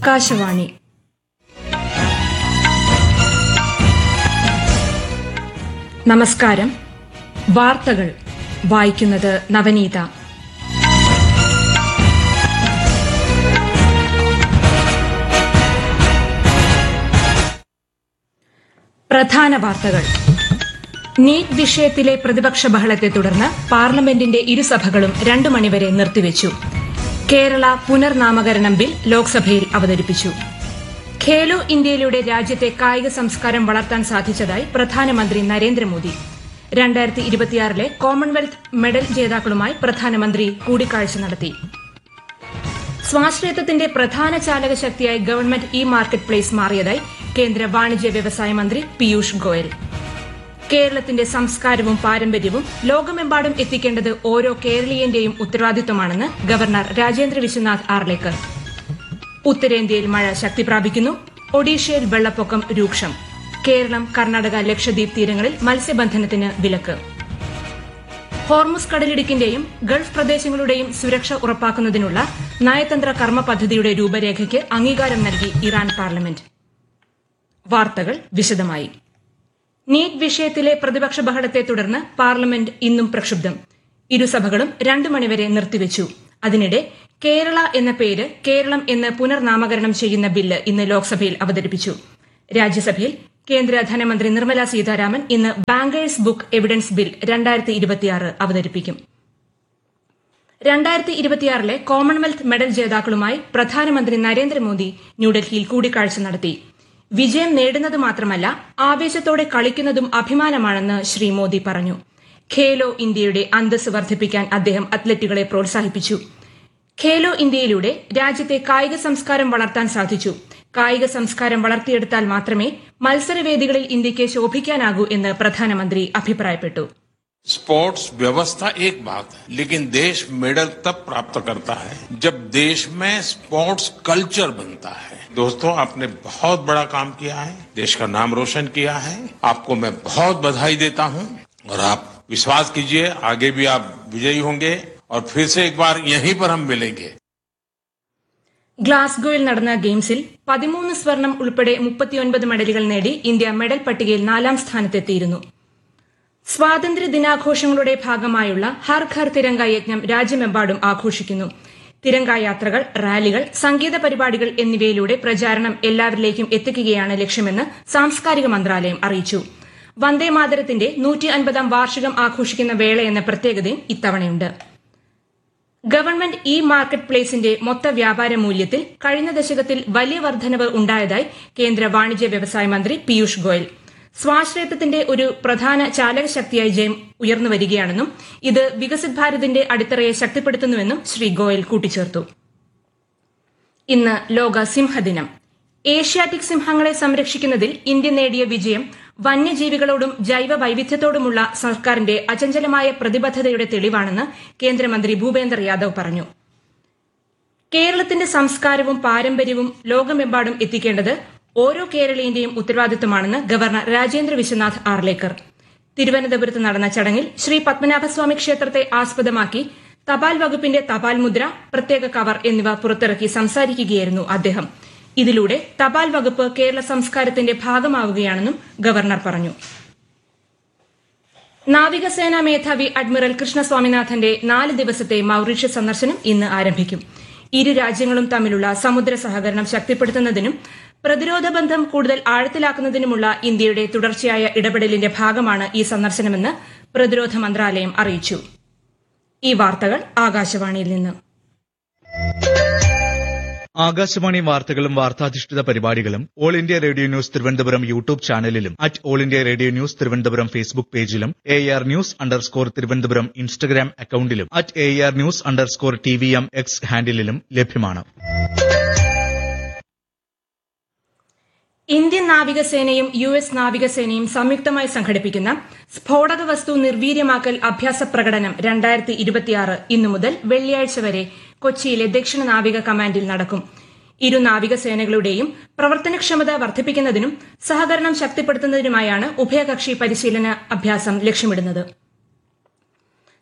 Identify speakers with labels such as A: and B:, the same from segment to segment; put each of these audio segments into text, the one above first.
A: ആകാശവാണി നമസ്കാരം വാർത്തകൾ വായിക്കുന്നത് നവനീത പ്രധാന വാർത്തകൾ നീറ്റ് വിഷയത്തിലെ പ്രതിപക്ഷ ബഹളത്തെ തുടർന്ന് പാർലമെന്റിന്റെ ഇരുസഭകളും രണ്ടു മണിവരെ നിർത്തിവച്ചു കേരള പുനർനാമകരണം ബിൽ ലോക്സഭയിൽ അവതരിപ്പിച്ചു ഖേലോ ഇന്ത്യയിലൂടെ രാജ്യത്തെ കായിക സംസ്കാരം വളർത്താൻ സാധിച്ചതായി പ്രധാനമന്ത്രി നരേന്ദ്രമോദി രണ്ടായിരത്തി ഇരുപത്തിയാറിലെ കോമൺവെൽത്ത് മെഡൽ ജേതാക്കളുമായി പ്രധാനമന്ത്രി കൂടിക്കാഴ്ച നടത്തി സ്വാശ്രയത്വത്തിന്റെ പ്രധാന ചാലക ശക്തിയായി ഗവൺമെന്റ് ഇ മാർക്കറ്റ് പ്ലേസ് മാറിയതായി കേന്ദ്ര വാണിജ്യ വ്യവസായ മന്ത്രി പീയൂഷ് ഗോയൽ കേരളത്തിന്റെ സംസ്കാരവും പാരമ്പര്യവും ലോകമെമ്പാടും എത്തിക്കേണ്ടത് ഓരോ കേരളീയന്റെയും ഉത്തരവാദിത്വമാണെന്ന് ഗവർണർ രാജേന്ദ്ര വിശ്വനാഥ് ആർലേക്കർ ഉത്തരേന്ത്യയിൽ മഴ ശക്തി പ്രാപിക്കുന്നു ഒഡീഷയിൽ വെള്ളപ്പൊക്കം രൂക്ഷം കേരളം കർണാടക ലക്ഷദ്വീപ് തീരങ്ങളിൽ മത്സ്യബന്ധനത്തിന് വിലക്ക് ഹോർമുസ് കടലിടുക്കിന്റെയും ഗൾഫ് പ്രദേശങ്ങളുടെയും സുരക്ഷ ഉറപ്പാക്കുന്നതിനുള്ള നയതന്ത്ര കർമ്മ പദ്ധതിയുടെ രൂപരേഖയ്ക്ക് അംഗീകാരം നൽകി ഇറാൻ പാർലമെന്റ് വാർത്തകൾ വിശദമായി നീറ്റ് വിഷയത്തിലെ പ്രതിപക്ഷ ബഹളത്തെ തുടർന്ന് പാർലമെന്റ് ഇന്നും പ്രക്ഷുബ്ധം ഇരുസഭകളും രണ്ടു മണിവരെ നിർത്തിവച്ചു അതിനിടെ കേരള എന്ന പേര് കേരളം എന്ന് പുനർനാമകരണം ചെയ്യുന്ന ബില്ല് ഇന്ന് ലോക്സഭയിൽ അവതരിപ്പിച്ചു രാജ്യസഭയിൽ കേന്ദ്ര ധനമന്ത്രി നിർമ്മല സീതാരാമൻ ഇന്ന് ബാങ്കേഴ്സ് ബുക്ക് എവിഡൻസ് ബിൽ രണ്ടായിരത്തി ഇരുപത്തിയാറ് അവതരിപ്പിക്കും രണ്ടായിരത്തി ഇരുപത്തിയാറിലെ കോമൺവെൽത്ത് മെഡൽ ജേതാക്കളുമായി പ്രധാനമന്ത്രി നരേന്ദ്രമോദി ന്യൂഡൽഹിയിൽ കൂടിക്കാഴ്ച നടത്തി വിജയം നേടുന്നത് മാത്രമല്ല ആവേശത്തോടെ കളിക്കുന്നതും അഭിമാനമാണെന്ന് ശ്രീ മോദി പറഞ്ഞു ഖേലോ ഇന്ത്യയുടെ അന്തസ് വർദ്ധിപ്പിക്കാൻ അദ്ദേഹം അത്ലറ്റുകളെ പ്രോത്സാഹിപ്പിച്ചു ഖേലോ ഇന്ത്യയിലൂടെ രാജ്യത്തെ കായിക സംസ്കാരം വളർത്താൻ സാധിച്ചു കായിക സംസ്കാരം വളർത്തിയെടുത്താൽ മാത്രമേ മത്സരവേദികളിൽ ഇന്ത്യയ്ക്ക് ശോഭിക്കാനാകൂ എന്ന് പ്രധാനമന്ത്രി അഭിപ്രായപ്പെട്ടു
B: स्पोर्ट्स व्यवस्था एक बात है लेकिन देश मेडल तब प्राप्त करता है जब देश में स्पोर्ट्स कल्चर बनता है दोस्तों आपने बहुत बड़ा काम किया है देश का नाम रोशन किया है आपको मैं बहुत बधाई देता हूं और आप विश्वास कीजिए आगे भी आप विजयी होंगे और फिर से एक बार यहीं पर हम मिलेंगे
A: ഗ്ലാസ്ഗോയിൽ നടന്ന ഗെയിംസിൽ പതിമൂന്ന് സ്വർണം ഉൾപ്പെടെ മുപ്പത്തിയൊൻപത് മെഡലുകൾ നേടി ഇന്ത്യ മെഡൽ പട്ടികയിൽ നാലാം സ്ഥാനത്തെത്തിയിരുന്നു സ്വാതന്ത്ര്യ ദിനാഘോഷങ്ങളുടെ ഭാഗമായുള്ള ഹർ ഘർ തിരങ്ക യജ്ഞം രാജ്യമെമ്പാടും ആഘോഷിക്കുന്നു തിരങ്ക യാത്രകൾ റാലികൾ സംഗീത പരിപാടികൾ എന്നിവയിലൂടെ പ്രചാരണം എല്ലാവരിലേക്കും എത്തിക്കുകയാണ് ലക്ഷ്യമെന്ന് സാംസ്കാരിക മന്ത്രാലയം അറിയിച്ചു വന്ദേമാതരത്തിന്റെ നൂറ്റി അൻപതാം വാർഷികം ആഘോഷിക്കുന്ന വേളയെന്ന പ്രത്യേകതയും ഇത്തവണയുണ്ട് ഗവൺമെന്റ് ഇ മാർക്കറ്റ് പ്ലേസിന്റെ മൊത്ത വ്യാപാര മൂല്യത്തിൽ കഴിഞ്ഞ ദശകത്തിൽ വലിയ വർധനവ് ഉണ്ടായതായി കേന്ദ്ര വാണിജ്യ വ്യവസായ മന്ത്രി പീയൂഷ് ഗോയൽ സ്വാശ്രയത്വത്തിന്റെ ഒരു പ്രധാന ചാലക ശക്തിയായി ജയം ഉയർന്നു വരികയാണെന്നും ഇത് വികസിത് ഭാരതിന്റെ അടിത്തറയെ ശക്തിപ്പെടുത്തുന്നുവെന്നും ശ്രീ ഗോയൽ കൂട്ടിച്ചേർത്തു ഇന്ന് ലോക സിംഹദിനം ഏഷ്യാറ്റിക് സിംഹങ്ങളെ സംരക്ഷിക്കുന്നതിൽ ഇന്ത്യ നേടിയ വിജയം വന്യജീവികളോടും ജൈവ വൈവിധ്യത്തോടുമുള്ള സർക്കാരിന്റെ അചഞ്ചലമായ പ്രതിബദ്ധതയുടെ തെളിവാണെന്ന് കേന്ദ്രമന്ത്രി ഭൂപേന്ദർ യാദവ് പറഞ്ഞു കേരളത്തിന്റെ സംസ്കാരവും പാരമ്പര്യവും ലോകമെമ്പാടും എത്തിക്കേണ്ടത് ഓരോ കേരളീയന്റെയും ഉത്തരവാദിത്തമാണെന്ന് ഗവർണർ രാജേന്ദ്ര വിശ്വനാഥ് ആർലേക്കർ തിരുവനന്തപുരത്ത് നടന്ന ചടങ്ങിൽ ശ്രീ പത്മനാഭസ്വാമി ക്ഷേത്രത്തെ ആസ്പദമാക്കി തപാൽ വകുപ്പിന്റെ തപാൽ മുദ്ര പ്രത്യേക കവർ എന്നിവ പുറത്തിറക്കി സംസാരിക്കുകയായിരുന്നു അദ്ദേഹം ഇതിലൂടെ തപാൽ വകുപ്പ് കേരള സംസ്കാരത്തിന്റെ ഭാഗമാവുകയാണെന്നും ഗവർണർ പറഞ്ഞു നാവികസേനാ മേധാവി അഡ്മിറൽ കൃഷ്ണ സ്വാമിനാഥന്റെ നാല് ദിവസത്തെ മൌറീഷ്യസ് സന്ദർശനം ഇന്ന് ആരംഭിക്കും ഇരു രാജ്യങ്ങളും തമ്മിലുള്ള സമുദ്ര സഹകരണം ശക്തിപ്പെടുത്തുന്നതിനും പ്രതിരോധ ബന്ധം കൂടുതൽ ആഴത്തിലാക്കുന്നതിനുമുള്ള ഇന്ത്യയുടെ തുടർച്ചയായ ഇടപെടലിന്റെ ഭാഗമാണ് ഈ സന്ദർശനമെന്ന് പ്രതിരോധ മന്ത്രാലയം അറിയിച്ചു ഈ വാർത്തകൾ ആകാശവാണിയിൽ നിന്ന്
C: ആകാശവാണി വാർത്തകളും വാർത്താധിഷ്ഠിത പരിപാടികളും all India radio news Thiruvananthapuram YouTube ചാനലിലും at all India radio news Thiruvananthapuram Facebook പേജിലും A R news underscore Thiruvananthapuram Instagram അക്കൌണ്ടിലും at A R news underscore T V M X ഹാൻഡിലും ലഭ്യമാണ്
A: ഇന്ത്യൻ നാവികസേനയും യു എസ് നാവികസേനയും സംയുക്തമായി സംഘടിപ്പിക്കുന്ന സ്ഫോടക വസ്തു നിർവീര്യമാക്കൽ അഭ്യാസ പ്രകടനം രണ്ടായിരത്തി ഇരുപത്തിയാറ് ഇന്നു മുതൽ വെള്ളിയാഴ്ച വരെ കൊച്ചിയിലെ ദക്ഷിണ നാവിക കമാൻഡിൽ നടക്കും ഇരു നാവികസേനകളുടെയും പ്രവർത്തനക്ഷമത വർദ്ധിപ്പിക്കുന്നതിനും സഹകരണം ശക്തിപ്പെടുത്തുന്നതിനുമായാണ് ഉഭയകക്ഷി പരിശീലന അഭ്യാസം ലക്ഷ്യമിടുന്നത്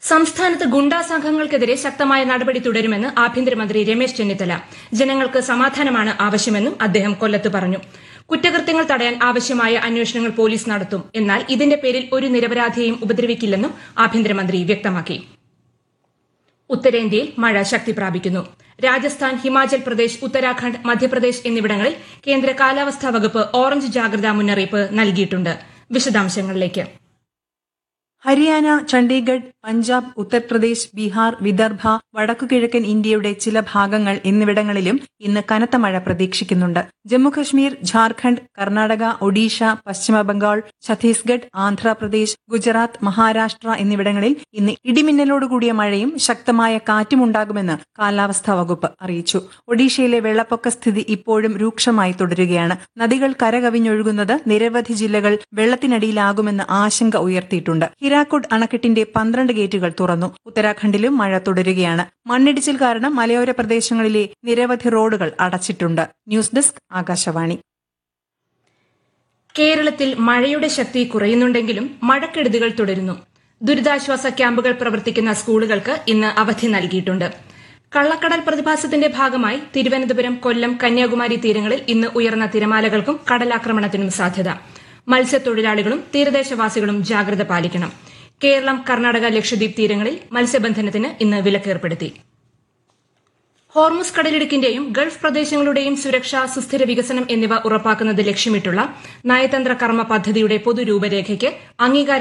A: സംസ്ഥാനത്ത് ഗുണ്ടാ സംഘങ്ങൾക്കെതിരെ ശക്തമായ നടപടി തുടരുമെന്ന് ആഭ്യന്തരമന്ത്രി രമേശ് ചെന്നിത്തല ജനങ്ങൾക്ക് സമാധാനമാണ് ആവശ്യമെന്നും അദ്ദേഹം കൊല്ലത്ത് പറഞ്ഞു കുറ്റകൃത്യങ്ങൾ തടയാൻ ആവശ്യമായ അന്വേഷണങ്ങൾ പോലീസ് നടത്തും എന്നാൽ ഇതിന്റെ പേരിൽ ഒരു നിരപരാധിയെയും ഉപദ്രവിക്കില്ലെന്നും ആഭ്യന്തരമന്ത്രി വ്യക്തമാക്കി ഉത്തരേന്ത്യയിൽ മഴ ശക്തി പ്രാപിക്കുന്നു രാജസ്ഥാൻ ഹിമാചൽ പ്രദേശ് ഉത്തരാഖണ്ഡ് മധ്യപ്രദേശ് എന്നിവിടങ്ങളിൽ കേന്ദ്ര കാലാവസ്ഥാ വകുപ്പ് ഓറഞ്ച് ജാഗ്രതാ മുന്നറിയിപ്പ് നൽകിയിട്ടുണ്ട് വിശദാംശങ്ങളിലേക്ക്
D: ഹരിയാന ചണ്ഡീഗഡ് പഞ്ചാബ് ഉത്തർപ്രദേശ് ബീഹാർ വിദർഭ വടക്കുകിഴക്കൻ ഇന്ത്യയുടെ ചില ഭാഗങ്ങൾ എന്നിവിടങ്ങളിലും ഇന്ന് കനത്ത മഴ പ്രതീക്ഷിക്കുന്നുണ്ട് ജമ്മുകശ്മീർ ഝാർഖണ്ഡ് കർണാടക ഒഡീഷ പശ്ചിമബംഗാൾ ഛത്തീസ്ഗഡ് ആന്ധ്രാപ്രദേശ് ഗുജറാത്ത് മഹാരാഷ്ട്ര എന്നിവിടങ്ങളിൽ ഇന്ന് ഇടിമിന്നലോടുകൂടിയ മഴയും ശക്തമായ കാറ്റുമുണ്ടാകുമെന്ന് കാലാവസ്ഥാ വകുപ്പ് അറിയിച്ചു ഒഡീഷയിലെ വെള്ളപ്പൊക്ക സ്ഥിതി ഇപ്പോഴും രൂക്ഷമായി തുടരുകയാണ് നദികൾ കരകവിഞ്ഞൊഴുകുന്നത് നിരവധി ജില്ലകൾ വെള്ളത്തിനടിയിലാകുമെന്ന് ആശങ്ക ഉയർത്തിയിട്ടുണ്ട് ഹിരാക്കുഡ് അണക്കെട്ടിന്റെ പന്ത്രണ്ട് ഗേറ്റുകൾ തുറന്നു ഉത്തരാഖണ്ഡിലും മഴ തുടരുകയാണ് മണ്ണിടിച്ചിൽ കാരണം മലയോര പ്രദേശങ്ങളിലെ നിരവധി റോഡുകൾ അടച്ചിട്ടുണ്ട് ന്യൂസ് ഡെസ്ക് ആകാശവാണി
A: കേരളത്തിൽ മഴയുടെ ശക്തി കുറയുന്നുണ്ടെങ്കിലും മഴക്കെടുതികൾ തുടരുന്നു ദുരിതാശ്വാസ ക്യാമ്പുകൾ പ്രവർത്തിക്കുന്ന സ്കൂളുകൾക്ക് ഇന്ന് അവധി നൽകിയിട്ടുണ്ട് കള്ളക്കടൽ പ്രതിഭാസത്തിന്റെ ഭാഗമായി തിരുവനന്തപുരം കൊല്ലം കന്യാകുമാരി തീരങ്ങളിൽ ഇന്ന് ഉയർന്ന തിരമാലകൾക്കും കടലാക്രമണത്തിനും സാധ്യത മത്സ്യത്തൊഴിലാളികളും തീരദേശവാസികളും ജാഗ്രത പാലിക്കണം കേരളം കർണാടക ലക്ഷദ്വീപ് തീരങ്ങളിൽ മത്സ്യബന്ധനത്തിന് ഇന്ന് വിലക്കേർപ്പെടുത്തി ഹോർമുസ് കടലിടുക്കിന്റെയും ഗൾഫ് പ്രദേശങ്ങളുടെയും സുരക്ഷ സുസ്ഥിര വികസനം എന്നിവ ഉറപ്പാക്കുന്നത് ലക്ഷ്യമിട്ടുള്ള നയതന്ത്ര കർമ്മ പദ്ധതിയുടെ പൊതുരൂപരേഖയ്ക്ക് അംഗീകാരം